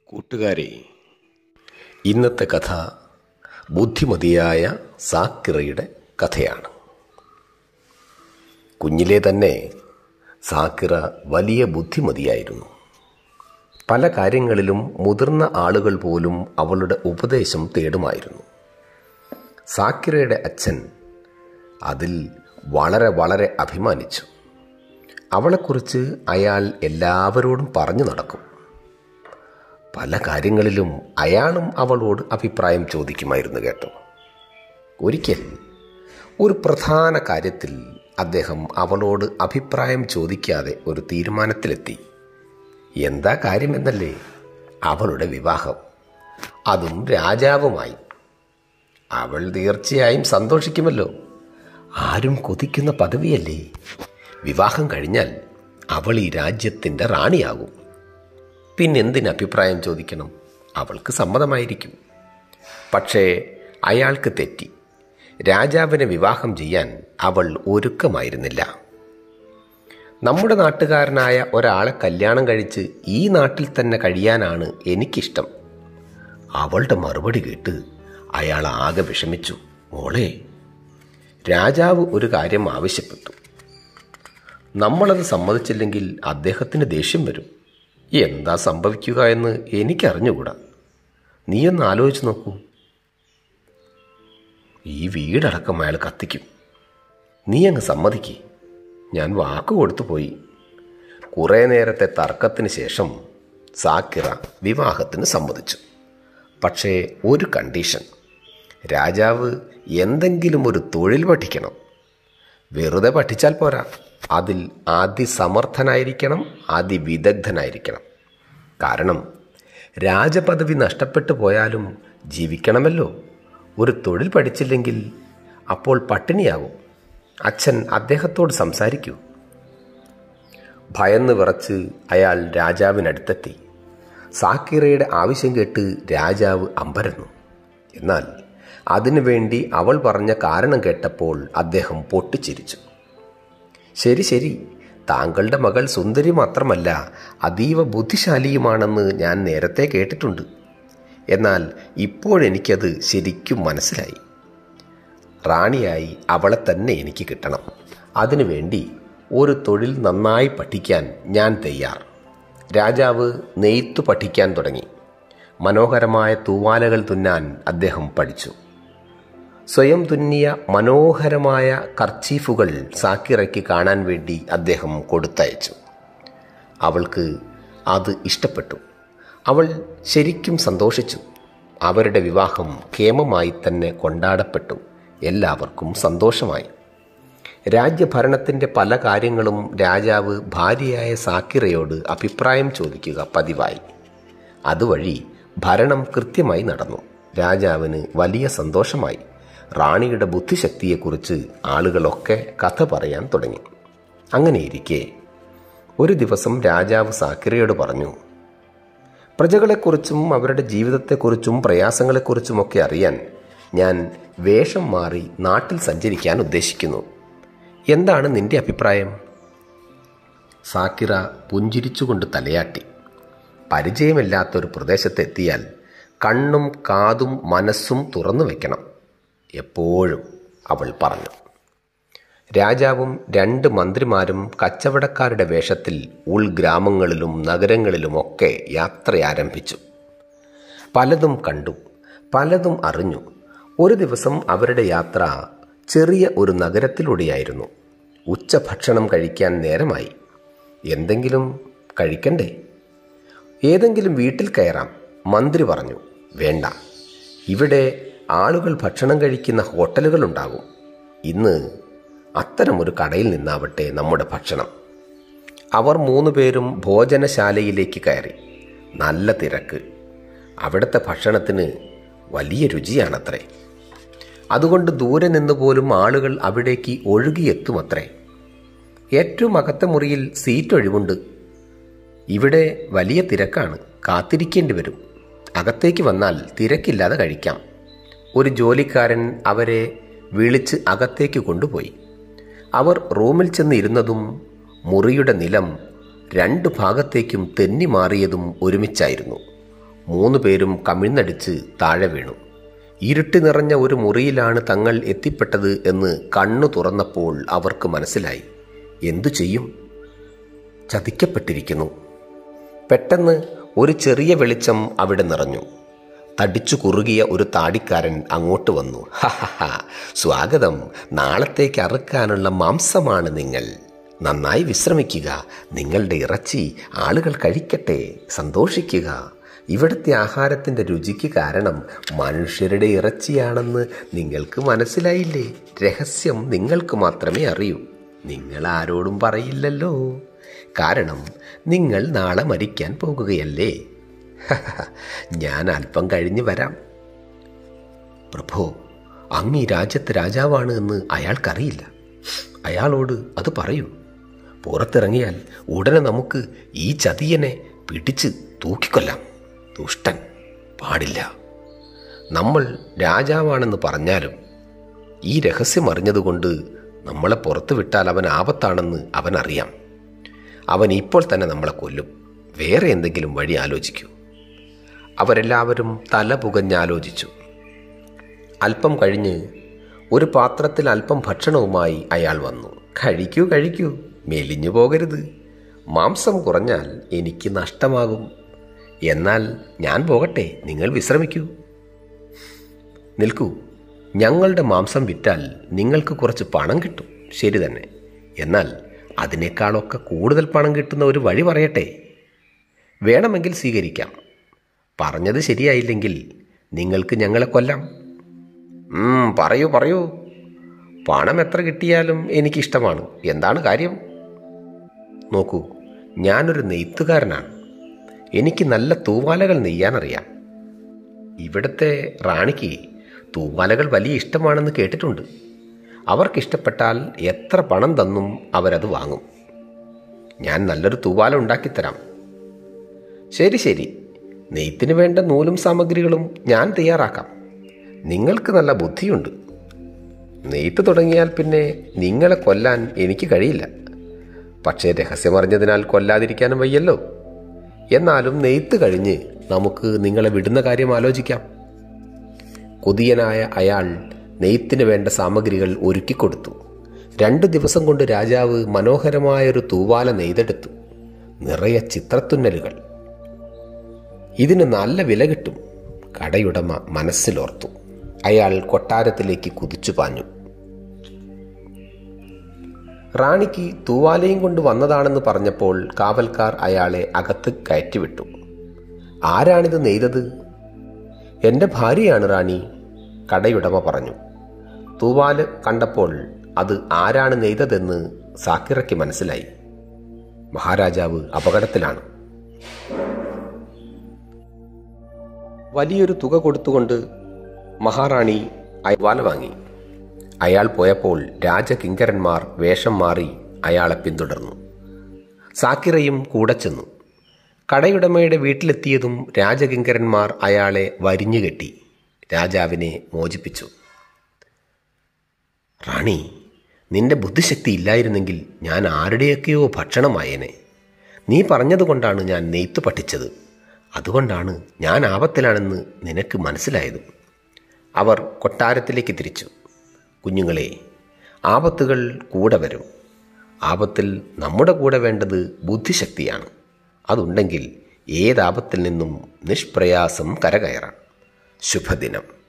കൂട്ടുകാരെ ഇന്നത്തെ കഥ ബുദ്ധിമതിയായ സാക്കിറയുടെ കഥയാണ് കുഞ്ഞിലെ തന്നെ സാക്കിറ വലിയ ബുദ്ധിമതിയായിരുന്നു പല കാര്യങ്ങളിലും മുതിർന്ന ആളുകൾ പോലും അവളുടെ ഉപദേശം തേടുമായിരുന്നു സാക്കിറയുടെ അച്ഛൻ അതിൽ വളരെ വളരെ അഭിമാനിച്ചു അവളെക്കുറിച്ച് അയാൾ എല്ലാവരോടും പറഞ്ഞു നടക്കും പല കാര്യങ്ങളിലും അയാളും അവളോട് അഭിപ്രായം ചോദിക്കുമായിരുന്നു കേട്ടോ ഒരിക്കൽ ഒരു പ്രധാന കാര്യത്തിൽ അദ്ദേഹം അവളോട് അഭിപ്രായം ചോദിക്കാതെ ഒരു തീരുമാനത്തിലെത്തി എന്താ കാര്യമെന്നല്ലേ അവളുടെ വിവാഹം അതും രാജാവുമായി അവൾ തീർച്ചയായും സന്തോഷിക്കുമല്ലോ ആരും കൊതിക്കുന്ന പദവിയല്ലേ വിവാഹം കഴിഞ്ഞാൽ അവൾ ഈ രാജ്യത്തിൻ്റെ റാണിയാകും പിന്നെന്തിന് അഭിപ്രായം ചോദിക്കണം അവൾക്ക് സമ്മതമായിരിക്കും പക്ഷേ അയാൾക്ക് തെറ്റി രാജാവിനെ വിവാഹം ചെയ്യാൻ അവൾ ഒരുക്കമായിരുന്നില്ല നമ്മുടെ നാട്ടുകാരനായ ഒരാളെ കല്യാണം കഴിച്ച് ഈ നാട്ടിൽ തന്നെ കഴിയാനാണ് എനിക്കിഷ്ടം അവളുടെ മറുപടി കേട്ട് അയാൾ ആകെ വിഷമിച്ചു മോളെ രാജാവ് ഒരു കാര്യം ആവശ്യപ്പെട്ടു നമ്മളത് സമ്മതിച്ചില്ലെങ്കിൽ അദ്ദേഹത്തിന് ദേഷ്യം വരും എന്താ സംഭവിക്കുക എന്ന് എനിക്കറിഞ്ഞുകൂടാ നീയൊന്ന് ആലോചിച്ച് നോക്കൂ ഈ വീടടക്കം അയാൾ കത്തിക്കും നീ അങ്ങ് സമ്മതിക്കേ ഞാൻ വാക്ക് കൊടുത്തു പോയി കുറേ നേരത്തെ തർക്കത്തിന് ശേഷം സാക്കിറ വിവാഹത്തിന് സമ്മതിച്ചു പക്ഷേ ഒരു കണ്ടീഷൻ രാജാവ് എന്തെങ്കിലും ഒരു തൊഴിൽ പഠിക്കണം വെറുതെ പഠിച്ചാൽ പോരാ അതിൽ അതിസമർത്ഥനായിരിക്കണം അതിവിദഗ്ധനായിരിക്കണം കാരണം രാജപദവി നഷ്ടപ്പെട്ടു പോയാലും ജീവിക്കണമല്ലോ ഒരു തൊഴിൽ പഠിച്ചില്ലെങ്കിൽ അപ്പോൾ പട്ടിണിയാകും അച്ഛൻ അദ്ദേഹത്തോട് സംസാരിക്കൂ ഭയന്ന് വിറച്ച് അയാൾ രാജാവിനടുത്തെത്തി സാക്കിറയുടെ ആവശ്യം കേട്ട് രാജാവ് അമ്പരന്നു എന്നാൽ അതിനുവേണ്ടി അവൾ പറഞ്ഞ കാരണം കേട്ടപ്പോൾ അദ്ദേഹം പൊട്ടിച്ചിരിച്ചു ശരി ശരി താങ്കളുടെ മകൾ സുന്ദരി മാത്രമല്ല അതീവ ബുദ്ധിശാലിയുമാണെന്ന് ഞാൻ നേരത്തെ കേട്ടിട്ടുണ്ട് എന്നാൽ ഇപ്പോഴെനിക്കത് ശരിക്കും മനസ്സിലായി റാണിയായി അവളെ തന്നെ എനിക്ക് കിട്ടണം അതിനുവേണ്ടി ഒരു തൊഴിൽ നന്നായി പഠിക്കാൻ ഞാൻ തയ്യാർ രാജാവ് നെയ്ത്തു പഠിക്കാൻ തുടങ്ങി മനോഹരമായ തൂവാലകൾ തുന്നാൻ അദ്ദേഹം പഠിച്ചു സ്വയം തുന്നിയ മനോഹരമായ കർച്ചീഫുകൾ സാക്കിറയ്ക്ക് കാണാൻ വേണ്ടി അദ്ദേഹം കൊടുത്തയച്ചു അവൾക്ക് അത് ഇഷ്ടപ്പെട്ടു അവൾ ശരിക്കും സന്തോഷിച്ചു അവരുടെ വിവാഹം ക്ഷേമമായി തന്നെ കൊണ്ടാടപ്പെട്ടു എല്ലാവർക്കും സന്തോഷമായി രാജ്യഭരണത്തിൻ്റെ പല കാര്യങ്ങളും രാജാവ് ഭാര്യയായ സാക്കിറയോട് അഭിപ്രായം ചോദിക്കുക പതിവായി അതുവഴി ഭരണം കൃത്യമായി നടന്നു രാജാവിന് വലിയ സന്തോഷമായി റാണിയുടെ ബുദ്ധിശക്തിയെക്കുറിച്ച് ആളുകളൊക്കെ കഥ പറയാൻ തുടങ്ങി അങ്ങനെയിരിക്കെ ഒരു ദിവസം രാജാവ് സാക്കിറയോട് പറഞ്ഞു പ്രജകളെക്കുറിച്ചും അവരുടെ ജീവിതത്തെക്കുറിച്ചും പ്രയാസങ്ങളെക്കുറിച്ചുമൊക്കെ അറിയാൻ ഞാൻ വേഷം മാറി നാട്ടിൽ സഞ്ചരിക്കാൻ ഉദ്ദേശിക്കുന്നു എന്താണ് നിന്റെ അഭിപ്രായം സാക്കിറ പുഞ്ചിരിച്ചുകൊണ്ട് തലയാട്ടി പരിചയമില്ലാത്തൊരു പ്രദേശത്തെത്തിയാൽ കണ്ണും കാതും മനസ്സും തുറന്നു വെക്കണം എപ്പോഴും അവൾ പറഞ്ഞു രാജാവും രണ്ട് മന്ത്രിമാരും കച്ചവടക്കാരുടെ വേഷത്തിൽ ഉൾഗ്രാമങ്ങളിലും നഗരങ്ങളിലുമൊക്കെ യാത്ര ആരംഭിച്ചു പലതും കണ്ടു പലതും അറിഞ്ഞു ഒരു ദിവസം അവരുടെ യാത്ര ചെറിയ ഒരു നഗരത്തിലൂടെയായിരുന്നു ഉച്ചഭക്ഷണം കഴിക്കാൻ നേരമായി എന്തെങ്കിലും കഴിക്കണ്ടേ ഏതെങ്കിലും വീട്ടിൽ കയറാം മന്ത്രി പറഞ്ഞു വേണ്ട ഇവിടെ ആളുകൾ ഭക്ഷണം കഴിക്കുന്ന ഹോട്ടലുകളുണ്ടാകും ഇന്ന് അത്തരമൊരു കടയിൽ നിന്നാവട്ടെ നമ്മുടെ ഭക്ഷണം അവർ മൂന്ന് പേരും ഭോജനശാലയിലേക്ക് കയറി നല്ല തിരക്ക് അവിടുത്തെ ഭക്ഷണത്തിന് വലിയ രുചിയാണത്രേ അതുകൊണ്ട് ദൂരെ നിന്ന് പോലും ആളുകൾ അവിടേക്ക് ഒഴുകിയെത്തുമത്രേ ഏറ്റവും അകത്തെ മുറിയിൽ സീറ്റ് ഒഴിവുണ്ട് ഇവിടെ വലിയ തിരക്കാണ് കാത്തിരിക്കേണ്ടി വരും അകത്തേക്ക് വന്നാൽ തിരക്കില്ലാതെ കഴിക്കാം ഒരു ജോലിക്കാരൻ അവരെ വിളിച്ച് അകത്തേക്ക് കൊണ്ടുപോയി അവർ റൂമിൽ ചെന്ന് ഇരുന്നതും മുറിയുടെ നിലം രണ്ട് ഭാഗത്തേക്കും തെന്നി മാറിയതും ഒരുമിച്ചായിരുന്നു മൂന്ന് പേരും കമിഴ്ന്നടിച്ച് താഴെ വീണു ഇരുട്ട് നിറഞ്ഞ ഒരു മുറിയിലാണ് തങ്ങൾ എത്തിപ്പെട്ടത് എന്ന് കണ്ണു തുറന്നപ്പോൾ അവർക്ക് മനസ്സിലായി എന്തു ചെയ്യും ചതിക്കപ്പെട്ടിരിക്കുന്നു പെട്ടെന്ന് ഒരു ചെറിയ വെളിച്ചം അവിടെ നിറഞ്ഞു തടിച്ചു കുറുകിയ ഒരു താടിക്കാരൻ അങ്ങോട്ട് വന്നു ഹഹഹ സ്വാഗതം നാളത്തേക്ക് അറുക്കാനുള്ള മാംസമാണ് നിങ്ങൾ നന്നായി വിശ്രമിക്കുക നിങ്ങളുടെ ഇറച്ചി ആളുകൾ കഴിക്കട്ടെ സന്തോഷിക്കുക ഇവിടുത്തെ ആഹാരത്തിൻ്റെ രുചിക്ക് കാരണം മനുഷ്യരുടെ ഇറച്ചിയാണെന്ന് നിങ്ങൾക്ക് മനസ്സിലായില്ലേ രഹസ്യം നിങ്ങൾക്ക് മാത്രമേ അറിയൂ നിങ്ങൾ ആരോടും പറയില്ലല്ലോ കാരണം നിങ്ങൾ നാളെ മരിക്കാൻ പോകുകയല്ലേ ഞാൻ അല്പം കഴിഞ്ഞ് വരാം പ്രഭോ അങ്ങ് ഈ രാജ്യത്ത് രാജാവാണ് എന്ന് അയാൾക്കറിയില്ല അയാളോട് അത് പറയൂ പുറത്തിറങ്ങിയാൽ ഉടനെ നമുക്ക് ഈ ചതിയനെ പിടിച്ച് തൂക്കിക്കൊല്ലാം ദുഷ്ടൻ പാടില്ല നമ്മൾ രാജാവാണെന്ന് പറഞ്ഞാലും ഈ രഹസ്യം അറിഞ്ഞതുകൊണ്ട് നമ്മളെ പുറത്തു വിട്ടാൽ അവൻ ആപത്താണെന്ന് അവൻ അറിയാം അവൻ ഇപ്പോൾ തന്നെ നമ്മളെ കൊല്ലും വേറെ എന്തെങ്കിലും വഴി ആലോചിക്കൂ അവരെല്ലാവരും തല പുകഞ്ഞാലോചിച്ചു അല്പം കഴിഞ്ഞ് ഒരു പാത്രത്തിൽ അല്പം ഭക്ഷണവുമായി അയാൾ വന്നു കഴിക്കൂ കഴിക്കൂ മെലിഞ്ഞു പോകരുത് മാംസം കുറഞ്ഞാൽ എനിക്ക് നഷ്ടമാകും എന്നാൽ ഞാൻ പോകട്ടെ നിങ്ങൾ വിശ്രമിക്കൂ നിൽക്കൂ ഞങ്ങളുടെ മാംസം വിറ്റാൽ നിങ്ങൾക്ക് കുറച്ച് പണം കിട്ടും ശരി തന്നെ എന്നാൽ അതിനേക്കാളൊക്കെ കൂടുതൽ പണം കിട്ടുന്ന ഒരു വഴി പറയട്ടെ വേണമെങ്കിൽ സ്വീകരിക്കാം പറഞ്ഞത് ശരിയായില്ലെങ്കിൽ നിങ്ങൾക്ക് ഞങ്ങളെ കൊല്ലാം ഉം, പറയൂ പറയൂ പണം എത്ര കിട്ടിയാലും എനിക്കിഷ്ടമാണ് എന്താണ് കാര്യം നോക്കൂ ഞാനൊരു നെയ്ത്തുകാരനാണ് എനിക്ക് നല്ല തൂവാലകൾ നെയ്യാനറിയാം ഇവിടുത്തെ റാണിക്ക് തൂവാലകൾ വലിയ ഇഷ്ടമാണെന്ന് കേട്ടിട്ടുണ്ട് അവർക്കിഷ്ടപ്പെട്ടാൽ എത്ര പണം തന്നും അവരത് വാങ്ങും ഞാൻ നല്ലൊരു തൂവാല ഉണ്ടാക്കിത്തരാം ശരി ശരി നെയ്ത്തിന് വേണ്ട നൂലും സാമഗ്രികളും ഞാൻ തയ്യാറാക്കാം നിങ്ങൾക്ക് നല്ല ബുദ്ധിയുണ്ട് നെയ്ത്ത് തുടങ്ങിയാൽ പിന്നെ നിങ്ങളെ കൊല്ലാൻ എനിക്ക് കഴിയില്ല പക്ഷേ രഹസ്യമറിഞ്ഞതിനാൽ കൊല്ലാതിരിക്കാനും വയ്യല്ലോ എന്നാലും നെയ്ത്ത് കഴിഞ്ഞ് നമുക്ക് നിങ്ങളെ വിടുന്ന കാര്യം ആലോചിക്കാം കൊതിയനായ അയാൾ നെയ്ത്തിന് വേണ്ട സാമഗ്രികൾ ഒരുക്കിക്കൊടുത്തു രണ്ടു ദിവസം കൊണ്ട് രാജാവ് മനോഹരമായൊരു തൂവാല നെയ്തെടുത്തു നിറയെ ചിത്രത്തുന്നലുകൾ ഇതിന് നല്ല വില കിട്ടും കടയുടമ മനസ്സിലോർത്തു അയാൾ കൊട്ടാരത്തിലേക്ക് കുതിച്ചു പാഞ്ഞു റാണിക്ക് തൂവാലയും കൊണ്ട് വന്നതാണെന്ന് പറഞ്ഞപ്പോൾ കാവൽക്കാർ അയാളെ അകത്ത് കയറ്റിവിട്ടു ആരാണിത് നെയ്തത് എൻ്റെ ഭാര്യയാണ് റാണി കടയുടമ പറഞ്ഞു തൂവാല് കണ്ടപ്പോൾ അത് ആരാണ് നെയ്തതെന്ന് സാക്കിറയ്ക്ക് മനസ്സിലായി മഹാരാജാവ് അപകടത്തിലാണ് വലിയൊരു തുക കൊടുത്തുകൊണ്ട് മഹാറാണി അയവാല വാങ്ങി അയാൾ പോയപ്പോൾ രാജകിങ്കരന്മാർ വേഷം മാറി അയാളെ പിന്തുടർന്നു സാക്കിറയും കൂടെ ചെന്നു കടയുടമയുടെ വീട്ടിലെത്തിയതും രാജകിങ്കരന്മാർ അയാളെ വരിഞ്ഞുകെട്ടി രാജാവിനെ മോചിപ്പിച്ചു റാണി നിന്റെ ബുദ്ധിശക്തി ഇല്ലായിരുന്നെങ്കിൽ ഞാൻ ആരുടെയൊക്കെയോ ഭക്ഷണമായേനെ നീ പറഞ്ഞതുകൊണ്ടാണ് ഞാൻ നെയ്ത്ത് പഠിച്ചത് അതുകൊണ്ടാണ് ഞാൻ ആപത്തിലാണെന്ന് നിനക്ക് മനസ്സിലായത് അവർ കൊട്ടാരത്തിലേക്ക് തിരിച്ചു കുഞ്ഞുങ്ങളെ ആപത്തുകൾ കൂടെ വരും ആപത്തിൽ നമ്മുടെ കൂടെ വേണ്ടത് ബുദ്ധിശക്തിയാണ് അതുണ്ടെങ്കിൽ ഏതാപത്തിൽ നിന്നും നിഷ്പ്രയാസം കരകയറാം ശുഭദിനം